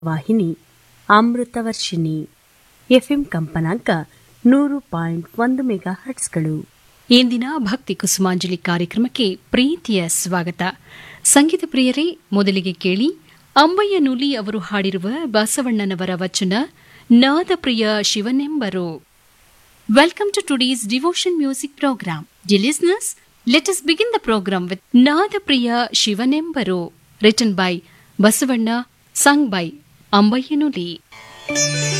ವಾಹಿನಿ ಅಮೃತವರ್ಷಿಣಿ ಎಫ್ಎಂ ಕಂಪನಾಂಕ ನೂರು ಪಾಯಿಂಟ್ ಒಂದು ಮೆಗಾ ಹಟ್ಸ್ಗಳು ಇಂದಿನ ಭಕ್ತಿ ಕುಸುಮಾಂಜಲಿ ಕಾರ್ಯಕ್ರಮಕ್ಕೆ ಪ್ರೀತಿಯ ಸ್ವಾಗತ ಸಂಗೀತ ಪ್ರಿಯರೇ ಮೊದಲಿಗೆ ಕೇಳಿ ಅಂಬಯ್ಯ ನುಲಿ ಅವರು ಹಾಡಿರುವ ಬಸವಣ್ಣನವರ ವಚನ ನಾದಪ್ರಿಯ ಶಿವನೆಂಬರು welcome to today's devotion music program dear listeners let us begin the program with ನಾದಪ್ರಿಯ ಶಿವನೆಂಬರು written by Basavanna sung by ಅಂಬಯ್ಯನುಲಿ